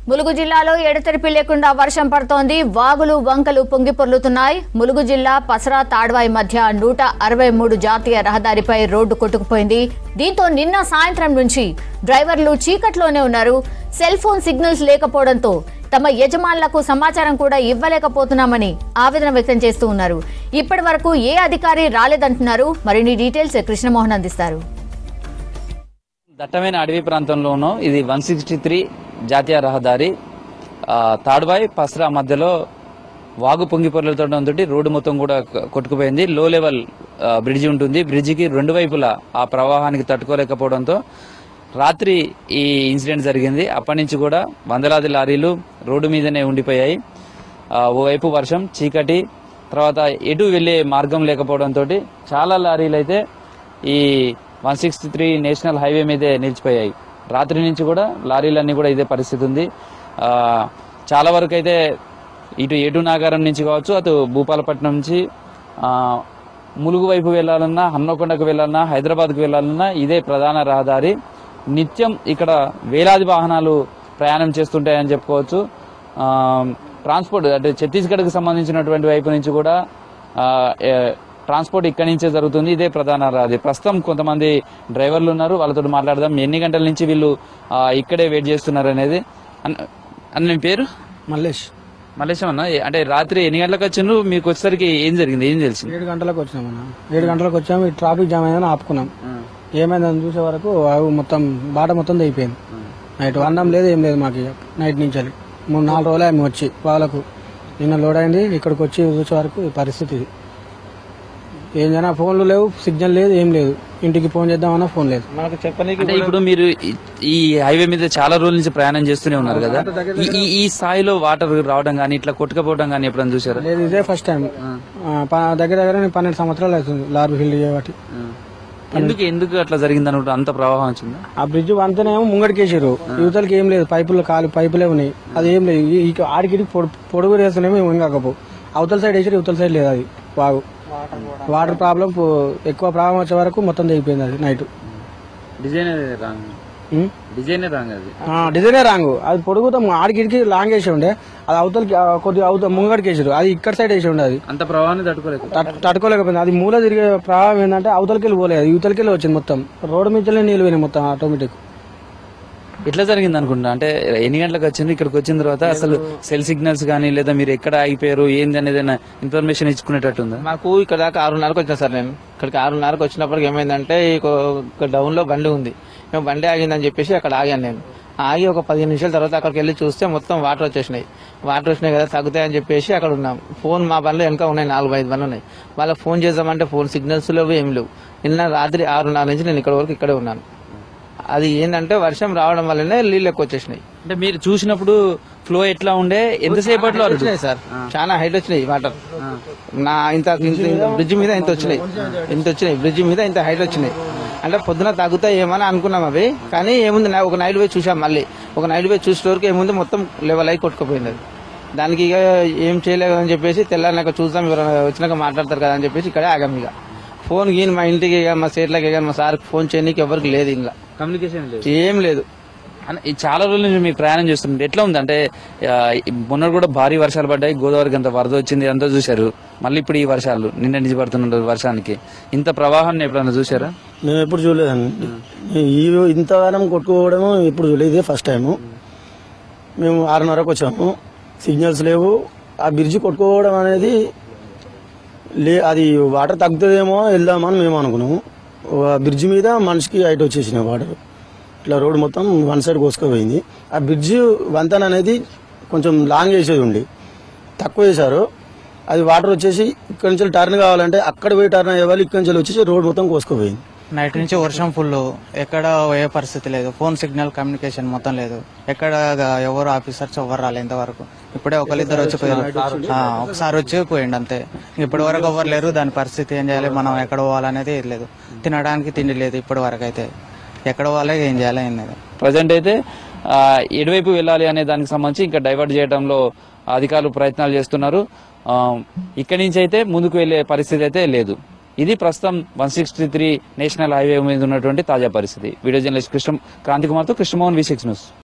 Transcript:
ములుగు జిల్లాలో ఎడతెరిపి లేకుండా వర్షం పడుతోంది వాగులు వంకలు పొంగి పొర్లుతున్నాయి ములుగు జిల్లా పసరా తాడ్వాయి మధ్య నూట అరవై మూడు జాతీయ రహదారిపై రోడ్డు కొట్టుకుపోయింది దీంతో నిన్న సాయంత్రం నుంచి డ్రైవర్లు చీకట్లోనే ఉన్నారు సెల్ ఫోన్ సిగ్నల్స్ లేకపోవడంతో తమ యజమానులకు సమాచారం కూడా ఇవ్వలేకపోతున్నామని ఆవేదన వ్యక్తం చేస్తూ ఉన్నారు ఇప్పటి వరకు ఏ అధికారి రాలేదంటున్నారు మరిన్ని డీటెయిల్స్ కృష్ణమోహన్ అందిస్తారు దట్టమైన అడవి ప్రాంతంలోనూ ఇది వన్ సిక్స్టీ త్రీ జాతీయ రహదారి ఆ, తాడ్వాయ్ పస్రా మధ్యలో వాగు పొంగి పొరలతో రోడ్డు మొత్తం కూడా కొ- కొట్టుకుపోయింది లో లెవెల్ ఆ, బ్రిడ్జి ఉంటుంది బ్రిడ్జికి రెండు వైపులా ఆ ప్రవాహానికి తట్టుకోలేకపోవడంతో రాత్రి ఈ ఇన్సిడెంట్ జరిగింది అప్పటి నుంచి కూడా వందలాది లారీలు రోడ్డు మీదనే ఉండిపోయాయి ఆ, ఓవైపు వర్షం చీకటి తర్వాత ఎటు వెళ్లే మార్గం లేకపోవడంతో చాలా లారీలు అయితే ఈ one sixty three national highway మీదే నిలిచిపోయాయి రాత్రి నుంచి కూడా లారీలన్నీ కూడా ఇదే పరిస్థితి ఉంది ఆ, చాలా వరకు అయితే ఇటు ఏటు నాగారం నుంచి కావచ్చు అటు భూపాలపట్నం నుంచి ఆ, ములుగు వైపు వెళ్ళాలన్నా హన్మకొండకు వెళ్ళాలన్నా హైదరాబాద్కు వెళ్ళాలన్నా ఇదే ప్రధాన రహదారి నిత్యం ఇక్కడ వేలాది వాహనాలు ప్రయాణం చేస్తుంటాయని చెప్పుకోవచ్చు ఆ, ట్రాన్స్పోర్ట్ అంటే ఛత్తీస్గఢ్కి సంబంధించినటువంటి వైపు నుంచి కూడా ఆ, ఏ, ట్రాన్స్పోర్ట్ ఇక్కడి నుంచే జరుగుతుంది ఇదే ప్రధాన రహదారి ప్రస్తుతం కొంతమంది డ్రైవర్లు ఉన్నారు వాళ్ళతో మాట్లాడదాం ఎన్ని గంటల నుంచి వీళ్ళు ఆ, ఇక్కడే వెయిట్ చేస్తున్నారు అనేది అన్న అన్న మీ పేరు మల్లేష్ మలేశం అన్న ఏ- అంటే రాత్రి ఎన్ని గంటలకు వచ్చిండ్రు మీకు వచ్చేసరికి ఏం జరిగింది ఏం తెలిసింది ఏడు గంటలకు వచ్చినామన్న ఏడు గంటలకు వచ్చాము ఈ ట్రాఫిక్ జామ్ అయిందని ఆపుకున్నాం ఏమైందని చూసే వరకు ఆవు మొత్తం బాట మొత్తం అయిపోయింది నైట్ అన్నం లేదు ఏం లేదు మాకు ఇక నైట్ నుంచి వెళ్ళి. మూడు నాలుగు రోజులు ఆమె వచ్చి వాళ్ళకు నిన్న లోడ్ అయింది ఇక్కడికి వచ్చి చూసే వరకు ఈ పరిస్థితి ఇది ఏం జనా ఫోన్లు లేవు సిగ్నల్ లేదు ఏం లేదు ఇంటికి ఫోన్ చేద్దామన్నా ఫోన్ లేదు మనకు చెప్పనీకి అంటే ఇప్పుడు మీరు ఈ- ఈ హైవే మీద చాలా రోజుల నుంచి ప్రయాణం చేస్తూనే ఉన్నారు కదా ఈ- ఈ ఈ స్థాయిలో వాటర్ రావడం కానీ ఇట్లా కొట్టుకపోవడం కానీ ఎప్పుడైనా చూసారా లేదు ఇదే ఫస్ట్ టైం దగ్గర దగ్గర నేను పన్నెండు సంవత్సరాలు అవుతుంది లారీ ఫీల్డ్ చేయబట్టి ఎందుకు ఎందుకు అట్లా జరిగింది అనుకుంటా అంత ప్రవాహం వచ్చింది ఆ బ్రిడ్జ్ వంతనేమో ముంగడికేసారు యువతలకి ఏం లేదు పైపులు కాలు పైపులే ఉన్నాయి అది ఏం లేదు ఈ- ఈ ఆడికి పొడుగు వేస్తేనేమో ఏం కాకపో అవతల సైడ్ వేసారు యువతల సైడ్ లేదు అది బాగు వాటర్ ప్రాబ్లం ఎక్కువ ప్రాబ్లం వచ్చే వరకు మొత్తం తెగిపోయింది అది night design wrong design wrong అది డిజైనే రాంగు అది పొడుగుతా ఆడికి లాంగ్ వేసి ఉండే అది అవతలకి ఆ, కొద్దిగా అవతల ముంగడికి వేసారు అది ఇక్కడ సైడ్ వేసి ఉండే అది అంత ప్రవాహాన్ని తట్టుకోలేదు తట్- తట్టుకోలేకపోయింది అది మూల తిరిగే ప్రభావం ఏంటంటే అవతలకి వెళ్ళి పోలేదు యువతలకి వెళ్ళి వచ్చింది మొత్తం రోడ్డు మీద నీళ్ళు పోయినాయి మొత్తం ఆటోమేటిక్ ఎట్లా జరిగింది అనుకుంటా అంటే ఎన్ని గంటలకు వచ్చింది ఇక్కడికి వచ్చిన తర్వాత అసలు సెల్ సిగ్నల్స్ కానీ లేదా మీరు ఎక్కడ ఆగిపోయారు ఏంది అనేది ఇన్ఫర్మేషన్ ఇచ్చుకునేటట్టు ఉందా మాకు ఇక్కడ దాకా ఆరున్నరకు వచ్చిన సార్ నేను ఇక్కడికి ఆరున్నరకు వచ్చినప్పటికి ఏమైందంటే ఈ డౌన్ లో బండి ఉంది మేము బండి ఆగిందని చెప్పేసి అక్కడ ఆగాను నేను ఆగి ఒక పదిహేను నిమిషాల తర్వాత అక్కడికి వెళ్ళి చూస్తే మొత్తం వాటర్ వచ్చేసినాయి వాటర్ వచ్చినాయి కదా తగ్గుతాయని చెప్పేసి అక్కడ ఉన్నాం ఫోన్ మా బండ్లు వెనక ఉన్నాయి నాలుగు ఐదు బండ్లు ఉన్నాయి వాళ్ళకి ఫోన్ చేద్దామంటే ఫోన్ సిగ్నల్స్ లేవు ఏం లేవు నిన్న రాత్రి ఆరున్నర నుంచి నేను ఇక్కడ వరకు ఇక్కడే ఉన్నాను అది ఏంటంటే వర్షం రావడం వల్లనే నీళ్ళు ఎక్కువ వచ్చేసినాయి అంటే మీరు చూసినప్పుడు ఫ్లో ఎట్లా ఉండే ఎంతసేపట్లో అరుడు? వచ్చినాయి సార్ చాలా హైట్ వచ్చినాయి వాటర్ నా ఇంత బ్రిడ్జ్ మీద ఇంత వచ్చినాయి ఇంత వచ్చినాయి బ్రిడ్జ్ మీద ఇంత హైట్ వచ్చినాయి అంటే పొద్దున తగ్గుతాయి ఏమని అనుకున్నాం అవి కానీ ఏముంది నా- ఒక నైట్ పోయి చూసాం మళ్ళీ ఒక నైట్ పోయి చూసే వరకు ఏముంది మొత్తం లెవెల్ అయి కొట్టుకుపోయింది అది దానికి ఇక ఏం చేయలేదు అని చెప్పేసి తెల్లారినాక చూద్దాం ఎవరైనా వచ్చినాక మాట్లాడతారు కదా అని చెప్పేసి ఇక్కడే ఆగాం ఇక ఫోన్ గీని మా ఇంటికి ఇక మా స్టేట్లకి కానీ మా సార్కి ఫోన్ చేయడానికి ఎవరికి లేదు ఇంకా కమ్యూనికేషన్ లేదు ఏం లేదు అన్న, ఈ చాలా రోజుల నుంచి మీరు ప్రయాణం చేస్తున్నారు ఎట్లా ఉంది అంటే ఆ, ఈ మొన్న కూడా భారీ వర్షాలు పడ్డాయి గోదావరికి అంత వరద వచ్చింది అంతా చూశారు మళ్ళీ ఇప్పుడు ఈ వర్షాలు నిన్న నుంచి పడుతున్న వర్షానికి ఇంత ప్రవాహాన్ని ఎప్పుడన్నా చూసారా మేము ఎప్పుడు చూడలేదండి ఈ ఇంతగానం కొట్టుకోవడం ఎప్పుడు చూడలేదు ఇదే ఫస్ట్ టైము మేము ఆరున్నరకు వచ్చాము సిగ్నల్స్ లేవు ఆ బ్రిడ్జి కొట్టుకోవడం అనేది లే అది వాటర్ తగ్గుతుందేమో వెళ్దామని మేము అనుకున్నాము ఆ బ్రిడ్జి మీద మనిషికి హైట్ వచ్చేసినాయి వాటర్ ఇట్లా రోడ్ మొత్తం వన్ సైడ్ కోసుకుపోయింది ఆ బ్రిడ్జి వంతెన అనేది కొంచెం లాంగ్ వేసేది ఉండి తక్కువ వేశారు అది వాటర్ వచ్చేసి ఇక్కడ నుంచి టర్న్ కావాలంటే అక్కడ పోయి టర్న్ అయ్యే వాళ్ళు ఇక్కడ నుంచి వచ్చేసి రోడ్ మొత్తం కోసుకుపోయింది నైట్ నుంచి వర్షం ఫుల్ ఎక్కడ ఏ పరిస్థితి లేదు ఫోన్ సిగ్నల్ కమ్యూనికేషన్ మొత్తం లేదు ఎక్కడ ఎవరు ఆఫీసర్స్ ఎవరు రాలే ఇంతవరకు ఇప్పుడే ఒకరిద్దరు వచ్చి పోయారు ఆ, ఒకసారి వచ్చి పోయిండు అంతే ఇప్పటి వరకు ఎవరు లేరు దాని పరిస్థితి ఏం చేయాలి మనం ఎక్కడ పోవాలనేది ఏది లేదు తినడానికి తిండి లేదు ఇప్పటి వరకు అయితే ఎక్కడ పోవాలి ఏం చేయాలి ఏం లేదు ప్రజెంట్ అయితే ఆ, ఎటువైపు వెళ్ళాలి అనే దానికి సంబంధించి ఇంకా డైవర్ట్ చేయడంలో అధికారులు ప్రయత్నాలు చేస్తున్నారు ఆ, ఇక్కడి నుంచి అయితే ముందుకు వెళ్లే పరిస్థితి అయితే లేదు ఇది ప్రస్తుతం one sixty three national highway మీద ఉన్నటువంటి తాజా పరిస్థితి వీడియో జర్నలిస్ట్ కృష్ణ క్రాంతి కుమార్తో కృష్ణమోహన్ వి సిక్స్ న్యూస్